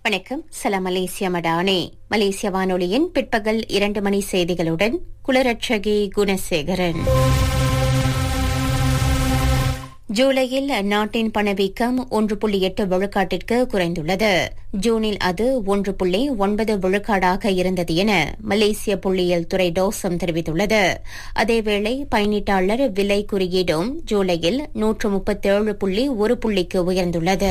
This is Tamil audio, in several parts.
வணக்கம் சலாம் மலேசிய மடானே மலேசிய வானொலியின் பிற்பகல் இரண்டு மணி செய்திகளுடன் குலரட்சகி குணசேகரன் ஜூலையில் நாட்டின் பணவீக்கம் ஒன்று புள்ளி எட்டு விழுக்காட்டிற்கு குறைந்துள்ளது ஜூனில் அது ஒன்று புள்ளி ஒன்பது விழுக்காடாக இருந்தது என மலேசிய புள்ளியியல் துறை டோசம் தெரிவித்துள்ளது அதேவேளை பயணீட்டாளர் விலை குறியீடும் ஜூலையில் நூற்று முப்பத்தேழு புள்ளி ஒரு புள்ளிக்கு உயர்ந்துள்ளது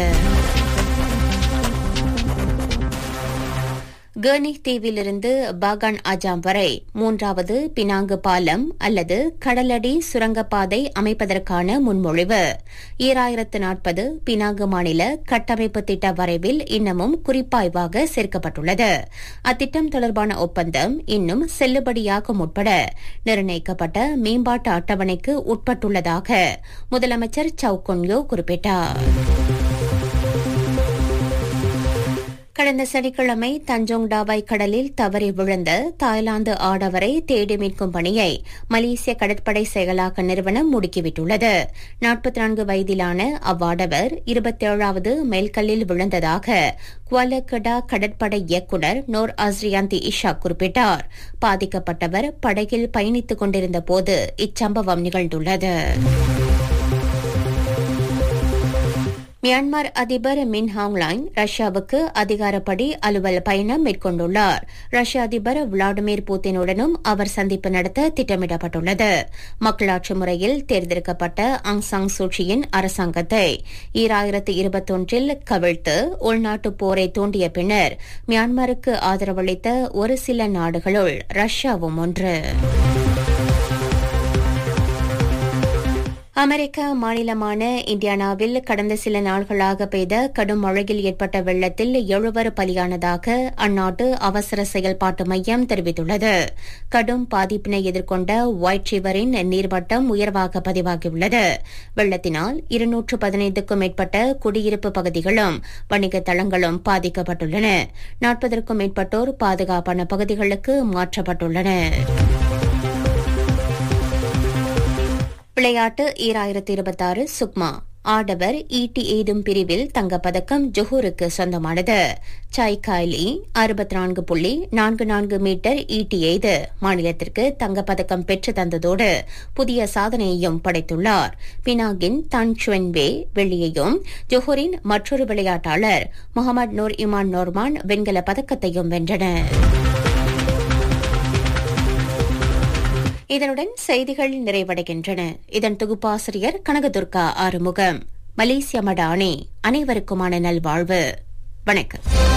கர்னி தீவிலிருந்து பாகான் அஜாம் வரை மூன்றாவது பினாங்கு பாலம் அல்லது கடலடி சுரங்கப்பாதை அமைப்பதற்கான முன்மொழிவு ஈராயிரத்து நாற்பது பினாங்கு மாநில கட்டமைப்பு திட்ட வரைவில் இன்னமும் குறிப்பாய்வாக சேர்க்கப்பட்டுள்ளது அத்திட்டம் தொடர்பான ஒப்பந்தம் இன்னும் செல்லுபடியாகும் உட்பட நிர்ணயிக்கப்பட்ட மேம்பாட்டு அட்டவணைக்கு உட்பட்டுள்ளதாக முதலமைச்சர் சவுகொன்யோ குறிப்பிட்டார் கடந்த சனிக்கிழமை தஞ்சோங் டாபாய் கடலில் தவறி விழுந்த தாய்லாந்து ஆடவரை தேடி மீட்கும் பணியை மலேசிய கடற்படை செயலாக்க நிறுவனம் முடுக்கிவிட்டுள்ளது நாற்பத்தி நான்கு வயதிலான அவ்வாடவர் இருபத்தேழாவது மெல்கல்லில் விழுந்ததாக குவாலக்கடா கடற்படை இயக்குநர் நோர் அஸ்ரியாந்தி இஷா குறிப்பிட்டார் பாதிக்கப்பட்டவர் படகில் பயணித்துக் கொண்டிருந்த போது இச்சம்பவம் நிகழ்ந்துள்ளது மியான்மர் அதிபர் மின் ஹாங்லாங் ரஷ்யாவுக்கு அதிகாரப்படி அலுவல் பயணம் மேற்கொண்டுள்ளார் ரஷ்ய அதிபர் விளாடிமிர் புட்டினுடனும் அவர் சந்திப்பு நடத்த திட்டமிடப்பட்டுள்ளது மக்களாட்சி முறையில் தேர்ந்தெடுக்கப்பட்ட அங் சாங் சூச்சியின் அரசாங்கத்தை ஈராயிரத்து இருபத்தொன்றில் கவிழ்த்து உள்நாட்டு போரை தூண்டிய பின்னர் மியான்மருக்கு ஆதரவளித்த ஒரு சில நாடுகளுள் ரஷ்யாவும் ஒன்று அமெரிக்க மாநிலமான இந்தியானாவில் கடந்த சில நாள்களாக பெய்த கடும் மழையில் ஏற்பட்ட வெள்ளத்தில் எழுவர் பலியானதாக அந்நாட்டு அவசர செயல்பாட்டு மையம் தெரிவித்துள்ளது கடும் பாதிப்பினை எதிர்கொண்ட ஒயிட் ரிவரின் நீர்மட்டம் உயர்வாக பதிவாகியுள்ளது வெள்ளத்தினால் இருநூற்று பதினைந்துக்கும் மேற்பட்ட குடியிருப்பு பகுதிகளும் வணிக தளங்களும் பாதிக்கப்பட்டுள்ளன நாற்பதற்கும் மேற்பட்டோர் பாதுகாப்பான பகுதிகளுக்கு மாற்றப்பட்டுள்ளனர் விளையாட்டு ஈராயிரத்தி இருபத்தாறு சுக்மா ஆடவர் ஈட்டி எய்தும் பிரிவில் தங்கப்பதக்கம் ஜொஹூருக்கு சொந்தமானது சாய் காய்லி அறுபத்தி நான்கு புள்ளி நான்கு நான்கு மீட்டர் ஈட்டி எய்து மாநிலத்திற்கு தங்கப்பதக்கம் பெற்று தந்ததோடு புதிய சாதனையையும் படைத்துள்ளார் பினாகின் தன் சுவன்வே வெள்ளியையும் ஜொஹூரின் மற்றொரு விளையாட்டாளர் முகமது நூர் இமான் நோர்மான் வெண்கல பதக்கத்தையும் வென்றனர் இதனுடன் செய்திகள் நிறைவடைகின்றன இதன் தொகுப்பாசிரியர் கனகதுர்கா ஆறுமுகம் மலேசிய மடானே அனைவருக்குமான நல்வாழ்வு வணக்கம்